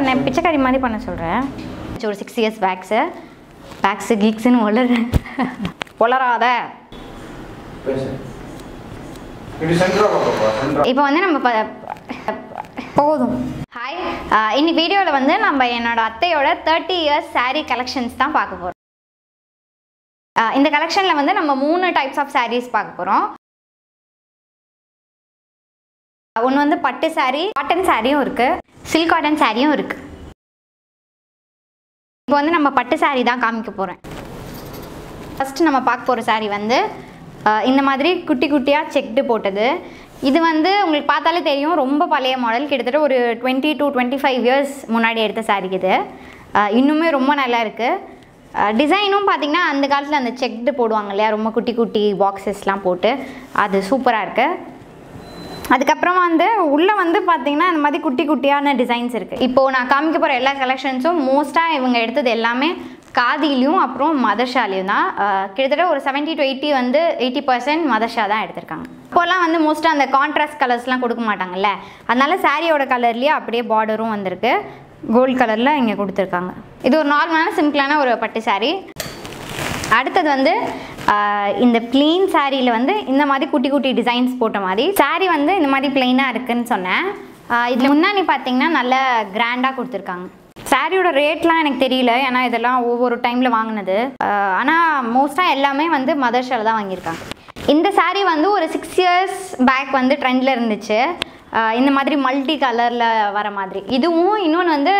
உன்னை பிச்சைக்காரி மாதிரி பண்ண சொல்கிறேன் ஒரு சிக்ஸ் இயர்ஸ் பேக்ஸு பேக்ஸு கீக்ஸுன்னு ஒளரு ஒளராத பேசு இப்படி சென்டரா பார்க்கப்பா சென்டரா இப்போ வந்து நம்ம ப- போதும் ஹாய் இன்னைக்கு வீடியோவில் வந்து நம்ம என்னோட அத்தையோட தேர்ட்டி இயர்ஸ் saree கலெக்ஷன்ஸ் தான் பார்க்க போகிறோம் இந்த கலெக்ஷனில் வந்து நம்ம மூணு டைப்ஸ் ஆஃப் sarees பார்க்க போகிறோம் ஒன்று வந்து பட்டு saree காட்டன் சாரியும் இருக்குது சில்க் காட்டன் சாரியும் இருக்குது இப்போ வந்து நம்ம பட்டு saree தான் காமிக்க போகிறேன் ஃபஸ்ட்டு நம்ம பார்க்க போகிற saree வந்து அஹ், இந்த மாதிரி குட்டி குட்டியாக செக்டு போட்டது இது வந்து உங்களுக்கு பார்த்தாலே தெரியும் ரொம்ப பழைய மாடல் கிட்டத்தட்ட ஒரு twenty to twenty five years முன்னாடி எடுத்த saree இது அஹ், இன்னுமே ரொம்ப நல்லா இருக்குது டிசைனும் பார்த்தீங்கன்னா அந்த காலத்தில் அந்த செக்டு போடுவாங்க இல்லையா ரொம்ப குட்டி குட்டி பாக்ஸஸ்லாம் போட்டு அது சூப்பராக இருக்குது அதுக்கப்புறமா வந்து உள்ளே வந்து பார்த்தீங்கன்னா இந்த மாதிரி குட்டி குட்டியான டிசைன்ஸ் இருக்குது இப்போது நான் காமிக்க போகிற எல்லா கலெக்ஷன்ஸும் மோஸ்ட்டாக இவங்க எடுத்தது எல்லாமே காதிலையும் அப்புறம் மதர்ஷாலையும் தான் அஹ் கிட்டத்தட்ட ஒரு 70 டு எயிட்டி வந்து எயிட்டி பர்சன்ட் மதர்ஷா தான் எடுத்திருக்காங்க இப்போல்லாம் வந்து மோஸ்ட்டாக அந்த கான்ட்ராஸ்ட் கலர்ஸ்லாம் கொடுக்க மாட்டாங்கல்ல அதனால சாரியோட கலர்லேயே அப்படியே பார்டரும் வந்திருக்கு கோல்ட் கலரில் இங்கே கொடுத்துருக்காங்க இது ஒரு நார்மலான சிம்பிளான ஒரு பட்டு saree அடுத்தது வந்து ஆஹ், இந்த பிளெயின் சாரியில் வந்து இந்த மாதிரி குட்டி குட்டி டிசைன்ஸ் போட்ட மாதிரி saree வந்து இந்த மாதிரி பிளெயினாக இருக்குன்னு சொன்னேன் இதில் முன்னாடி பார்த்தீங்கன்னா நல்ல கிராண்டாக கொடுத்துருக்காங்க சாரியோட ரேட்லாம் எனக்கு தெரியல ஏன்னா இதெல்லாம் ஒவ்வொரு டைமில் வாங்கினது ஆனால் மோஸ்ட்டாக எல்லாமே வந்து மதர்ஷாவில் தான் வாங்கியிருக்காங்க இந்த saree வந்து ஒரு சிக்ஸ் இயர்ஸ் பேக் வந்து ட்ரெண்டில் இருந்துச்சு ஆஹ், இந்த மாதிரி மல்டி கலரில் வர மாதிரி இதுவும் இன்னொன்று வந்து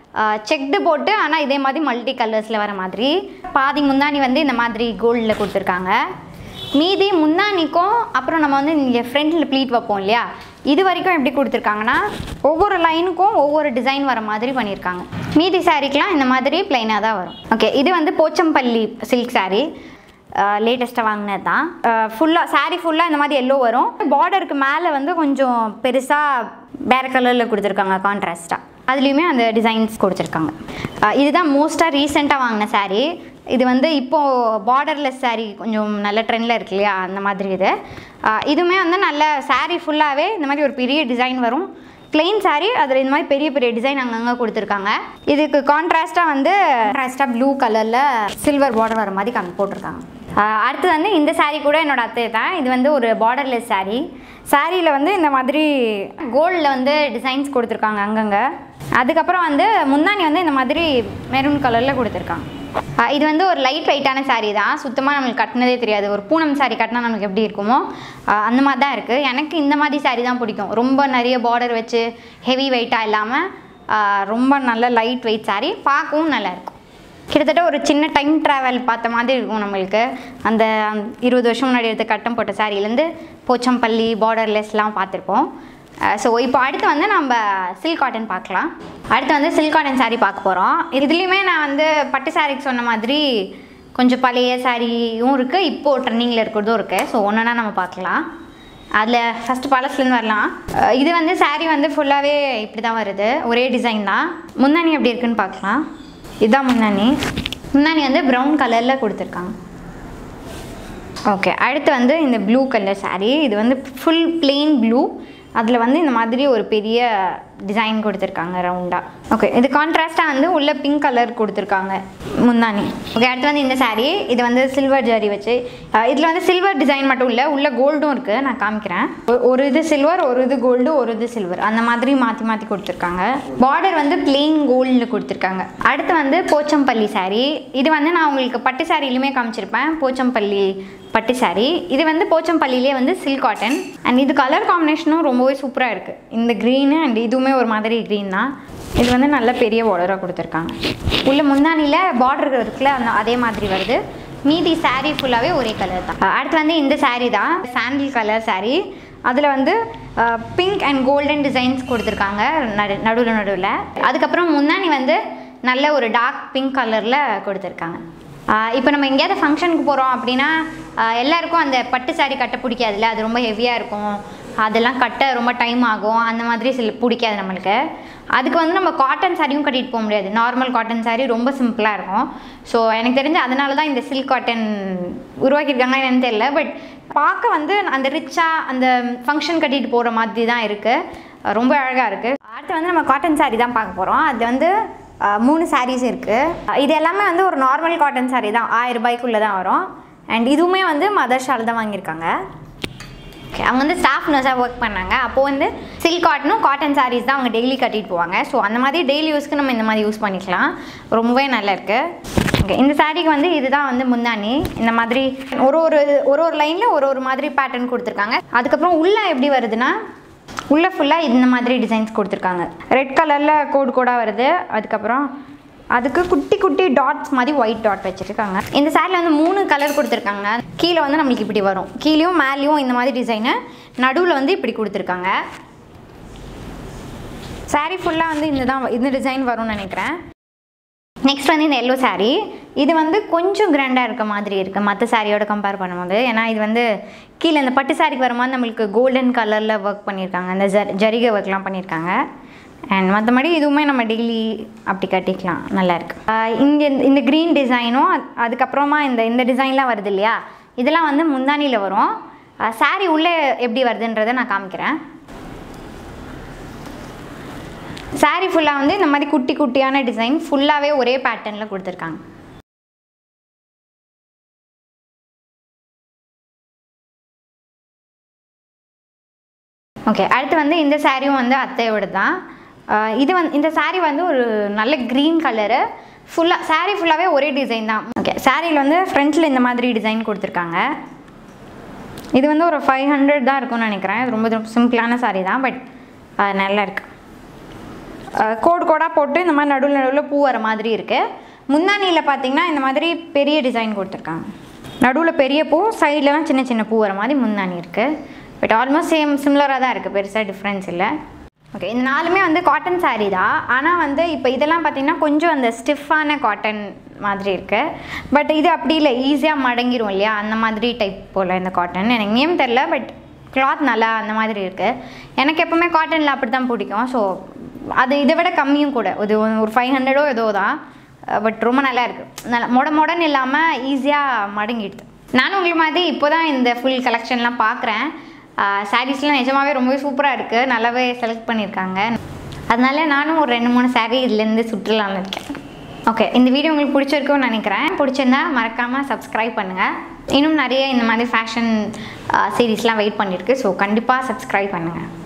செக்டு போட்டு ஆனால் இதே மாதிரி மல்டி கலர்ஸில் வர மாதிரி பாதி முந்தானி வந்து இந்த மாதிரி கோல்டில் கொடுத்துருக்காங்க மீதி முந்தானிக்கும் அப்புறம் நம்ம வந்து இங்கே ஃப்ரண்ட்டில் ப்ளீட் வைப்போம் இல்லையா இது வரைக்கும் எப்படி கொடுத்துருக்காங்கன்னா ஒவ்வொரு லைனுக்கும் ஒவ்வொரு டிசைன் வர மாதிரி பண்ணியிருக்காங்க மீதி சாரீக்கெலாம் இந்த மாதிரி ப்ளைனாக தான் வரும் ஓகே இது வந்து போச்சம்பள்ளி சில்க் saree லேட்டஸ்ட்டாக வாங்கினது தான் ஃபுல்லாக saree ஃபுல்லாக இந்த மாதிரி எல்லோ வரும் பார்டருக்கு மேலே வந்து கொஞ்சம் பெருசாக வேறு கலரில் கொடுத்துருக்காங்க கான்ட்ராஸ்ட்டாக அதுலேயுமே அந்த டிசைன்ஸ் கொடுத்துருக்காங்க அஹ் இதுதான் மோஸ்ட்டாக ரீசெண்டாக வாங்கின saree இது வந்து இப்போது பார்டர்லெஸ் saree கொஞ்சம் நல்ல ட்ரெண்டில் இருக்கு இல்லையா அந்த மாதிரி இது அஹ் இதுவுமே வந்து நல்ல saree ஃபுல்லாகவே இந்த மாதிரி ஒரு பெரிய டிசைன் வரும் பிளெயின் saree அதில் இந்த மாதிரி பெரிய பெரிய டிசைன் அங்கங்கே கொடுத்துருக்காங்க இதுக்கு கான்ட்ராஸ்ட்டாக வந்து கான்ட்ராஸ்ட்டாக ப்ளூ கலரில் சில்வர் பார்டர் வர மாதிரி காமி போட்டிருக்காங்க ஆஹ் அடுத்து வந்து இந்த saree கூட என்னோட அத்தை தான் இது வந்து ஒரு பார்டர்லெஸ் saree சாரியில் வந்து இந்த மாதிரி கோல்டில் வந்து டிசைன்ஸ் கொடுத்துருக்காங்க அங்கங்கே அதுக்கப்புறம் வந்து முந்தானி வந்து இந்த மாதிரி மெரூன் கலரில் கொடுத்துருக்காங்க ஆஹ் இது வந்து ஒரு லைட் வெயிட்டான saree தான் சுத்தமாக நம்மளுக்கு கட்டினதே தெரியாது ஒரு பூனம் saree கட்டினா நம்மளுக்கு எப்படி இருக்குமோ ஆஹ் அந்த மாதிரி தான் இருக்குது எனக்கு இந்த மாதிரி saree தான் பிடிக்கும் ரொம்ப நிறைய பார்டர் வச்சு ஹெவி வெயிட்டாக இல்லாமல் ரொம்ப நல்ல லைட் வெயிட் saree பார்க்கவும் நல்லா இருக்கும் கிட்டத்தட்ட ஒரு சின்ன டைம் ட்ராவல் பார்த்த மாதிரி இருக்கும் நம்மளுக்கு அந்த இருபது வருஷம் முன்னாடி எடுத்த கட்டம் போட்ட சாரிலேருந்து போச்சம்பள்ளி பார்டர்லெஸ்லாம் பார்த்துருப்போம் ஸோ இப்போ அடுத்து வந்து நம்ம சில்க் காட்டன் பார்க்கலாம் அடுத்து வந்து சில்க் காட்டன் saree பார்க்க போகிறோம் இதுலேயுமே நான் வந்து பட்டு சாரிக்கு சொன்ன மாதிரி கொஞ்சம் பழைய சாரியும் இருக்குது இப்போது ட்ரெண்டிங்கில் இருக்கிறதும் இருக்குது ஸோ ஒன்றுனா நம்ம பார்க்கலாம் அதில் ஃபஸ்ட்டு பழசுலேருந்து வரலாம் அஹ் இது வந்து saree வந்து ஃபுல்லாகவே இப்படி தான் வருது ஒரே டிசைன் தான் முந்தானி எப்படி இருக்குன்னு பார்க்கலாம் இதுதான் முந்தானி முந்தானி வந்து ப்ரௌன் கலரில் கொடுத்துருக்காங்க ஓகே அடுத்து வந்து இந்த ப்ளூ கலர் saree இது வந்து ஃபுல் plain ப்ளூ அதில் வந்து இந்த மாதிரி ஒரு பெரிய டிசைன் கொடுத்துருக்காங்க ரவுண்டாக ஓகே இது கான்ட்ராஸ்ட்டாக வந்து உள்ள பிங்க் கலர் கொடுத்துருக்காங்க முந்தானி ஓகே அடுத்து வந்து இந்த saree இது வந்து சில்வர் ஜரி வச்சு இதில் வந்து சில்வர் டிசைன் மட்டும் இல்லை உள்ள கோல்டும் இருக்குது நான் காமிக்கிறேன் ஒ- ஒரு இது சில்வர் ஒரு இது கோல்டு ஒரு இது சில்வர் அந்த மாதிரி மாற்றி மாற்றி கொடுத்துருக்காங்க பார்டர் வந்து plain கோல்டில் கொடுத்துருக்காங்க அடுத்து வந்து போச்சம்பள்ளி saree இது வந்து நான் உங்களுக்கு பட்டு சாரிலுமே காமிச்சிருப்பேன் போச்சம்பள்ளி பட்டு saree இது வந்து போச்சம்பள்ளியிலே வந்து சில்க் காட்டன் அண்ட் இது கலர் காம்பினேஷனும் ரொம்பவே சூப்பராக இருக்குது இந்த க்ரீனு அண்ட் இதுவுமே ஒரு மாதிரி க்ரீன் தான் இது வந்து நல்ல பெரிய பார்டராக கொடுத்துருக்காங்க உள்ள முந்தானியில் பார்டர் இருக்குல்ல அந்த அதே மாதிரி வருது மீதி saree ஃபுல்லாகவே ஒரே கலர் தான் அஹ் அடுத்து வந்து இந்த saree தான் சாண்டில் கலர் saree அதில் வந்து பிங்க் அண்ட் கோல்டன் டிசைன்ஸ் கொடுத்துருக்காங்க நடு நடுவில் நடுவில் அதுக்கப்புறம் முந்தானி வந்து நல்ல ஒரு டார்க் பிங்க் கலரில் கொடுத்துருக்காங்க இப்போ நம்ம எங்கேயாவது ஃபங்க்ஷனுக்கு போகிறோம் அப்படின்னா ஆஹ் எல்லாருக்கும் அந்த பட்டு saree கட்ட பிடிக்காதுல்ல அது ரொம்ப ஹெவியாக இருக்கும் அதெல்லாம் கட்ட ரொம்ப டைம் ஆகும் அந்த மாதிரி சில பிடிக்காது நம்மளுக்கு அதுக்கு வந்து நம்ம காட்டன் சாரியும் கட்டிட்டு போக முடியாது நார்மல் காட்டன் saree ரொம்ப சிம்பிளாக இருக்கும் ஸோ எனக்கு தெரிஞ்சு அதனால தான் இந்த சில்க் காட்டன் உருவாக்கியிருக்காங்களா என்னன்னு தெரியல பட் பார்க்க வந்து அந்த ரிச்சாக அந்த ஃபங்க்ஷன் கட்டிட்டு போகிற மாதிரி தான் இருக்குது அஹ் ரொம்ப அழகாக இருக்குது அடுத்து வந்து நம்ம காட்டன் saree தான் பார்க்க போகிறோம் அது வந்து அஹ், மூணு sarees இருக்குது இது எல்லாமே வந்து ஒரு நார்மல் காட்டன் saree தான் ஆயிரம் ரூபாய்க்குள்ளே தான் வரும் அண்ட் இதுவுமே வந்து மதர் ஷால் தான் வாங்கியிருக்காங்க ஓகே அவங்க வந்து ஸ்டாஃப் நர்ஸாக ஒர்க் பண்ணாங்க அப்போது வந்து சில்க் காட்டனும் காட்டன் sarees தான் அவங்க டெய்லி கட்டிட்டு போவாங்க ஸோ அந்த மாதிரி டெய்லி யூஸ்க்கு நம்ம இந்த மாதிரி யூஸ் பண்ணிக்கலாம் ரொம்பவே நல்லா இருக்கு ஓகே இந்த சாரீக்கு வந்து இதுதான் வந்து முந்தானி இந்த மாதிரி ஒரு ஒரு ஒரு ஒரு லைனில் ஒரு ஒரு மாதிரி பேட்டர்ன் கொடுத்துருக்காங்க அதுக்கப்புறம் உள்ளே எப்படி வருதுன்னா உள்ளே ஃபுல்லாக இந்த மாதிரி டிசைன்ஸ் கொடுத்துருக்காங்க ரெட் கலரில் கோடு கோடாக வருது அதுக்கப்புறம் அதுக்கு குட்டி குட்டி டாட்ஸ் மாதிரி ஒயிட் டாட் வச்சுருக்காங்க இந்த சாரியில் வந்து மூணு கலர் கொடுத்துருக்காங்க கீழே வந்து நம்மளுக்கு இப்படி வரும் கீழேயும் மேலேயும் இந்த மாதிரி டிசைனு நடுவில் வந்து இப்படி கொடுத்துருக்காங்க saree ஃபுல்லாக வந்து இந்த தான் இந்த டிசைன் வரும்னு நினைக்கிறேன் நெக்ஸ்ட் வந்து இந்த எல்லோ saree இது வந்து கொஞ்சம் கிராண்டாக இருக்க மாதிரி இருக்குது மற்ற சாரியோட கம்பேர் பண்ணும்போது ஏன்னா இது வந்து கீழே இந்த பட்டு சாரிக்கு வர மாதிரி நம்மளுக்கு கோல்டன் கலரில் ஒர்க் பண்ணியிருக்காங்க அந்த ஜர் ஜரிகை ஒர்க்லாம் பண்ணியிருக்காங்க அண்ட் மற்றபடி இதுவுமே நம்ம டெய்லி அப்படி கட்டிக்கலாம் நல்லா இருக்கு ஆஹ் இங்க இந்த- இந்த க்ரீன் டிசைனும் அதுக்கப்புறமா இந்த இந்த டிசைன்லாம் வருது இல்லையா இதெல்லாம் வந்து முந்தானியில் வரும் saree உள்ளே எப்படி வருதுன்றதை நான் காமிக்கிறேன் saree ஃபுல்லாக வந்து இந்த மாதிரி குட்டி குட்டியான டிசைன் ஃபுல்லாகவே ஒரே பேட்டர்னில் கொடுத்துருக்காங்க ஓகே அடுத்து வந்து இந்த சாரியும் வந்து அத்தையோட தான் ஆஹ் இது வந்து இந்த saree வந்து ஒரு நல்ல க்ரீன் கலரு ஃபுல்லாக saree ஃபுல்லாகவே ஒரே டிசைன் தான் ஓகே சாரியில் வந்து ஃப்ரண்ட்டில் இந்த மாதிரி டிசைன் கொடுத்துருக்காங்க இது வந்து ஒரு ஃபைவ் ஹண்ட்ரட் தான் இருக்கும்னு நினைக்கிறேன் இது ரொம்ப சிம்பிளான saree தான் பட் நல்லா இருக்கு அஹ் கோடு கோடாக போட்டு இந்த மாதிரி நடுவில் நடுவில் பூ வர மாதிரி இருக்குது முந்தானியில் பார்த்தீங்கன்னா இந்த மாதிரி பெரிய டிசைன் கொடுத்துருக்காங்க நடுவில் பெரிய பூ சைட்லலாம் சின்ன சின்ன பூ வர மாதிரி முந்தானி இருக்குது பட் ஆல்மோஸ்ட் சேம் சிமிலராக தான் இருக்குது பெருசாக டிஃப்ரென்ஸ் இல்லை ஓகே இந்த நாலுமே வந்து காட்டன் saree தான் ஆனால் வந்து இப்போ இதெல்லாம் பார்த்தீங்கன்னா கொஞ்சம் அந்த ஸ்டிஃபான காட்டன் மாதிரி இருக்குது பட் இது அப்படி இல்லை ஈஸியாக மடங்கிரும் இல்லையா அந்த மாதிரி டைப் போல் இந்த காட்டன் எனக்கு நேம் தெரில பட் கிளாத் நல்லா அந்த மாதிரி இருக்குது எனக்கு எப்போவுமே காட்டனில் அப்படி தான் பிடிக்கும் ஸோ அது இதை விட கம்மியும் கூட இது ஒரு ஃபைவ் ஹண்ட்ரடோ ஏதோ தான் பட் ரொம்ப நல்லா இருக்குது நல்லா மொட மொடன்னு இல்லாமல் ஈஸியாக மடங்கிடுது நானும் உங்களுக்கு மாதிரி இப்போ தான் இந்த ஃபுல் கலெக்ஷன்லாம் பார்க்குறேன் சாரீஸ்லாம் நிஜமாவே ரொம்பவே சூப்பராக இருக்குது நல்லாவே செலக்ட் பண்ணியிருக்காங்க அதனால நானும் ஒரு ரெண்டு மூணு saree இதுலேருந்து சுற்றலாம்னு இருக்கேன் ஓகே இந்த வீடியோ உங்களுக்கு பிடிச்சிருக்கும்னு நினைக்கிறேன் பிடிச்சிருந்தா மறக்காமல் சப்ஸ்கிரைப் பண்ணுங்கள் இன்னும் நிறைய இந்த மாதிரி ஃபேஷன் சீரீஸ்லாம் வெயிட் பண்ணியிருக்கு ஸோ கண்டிப்பாக சப்ஸ்கிரைப் பண்ணுங்கள்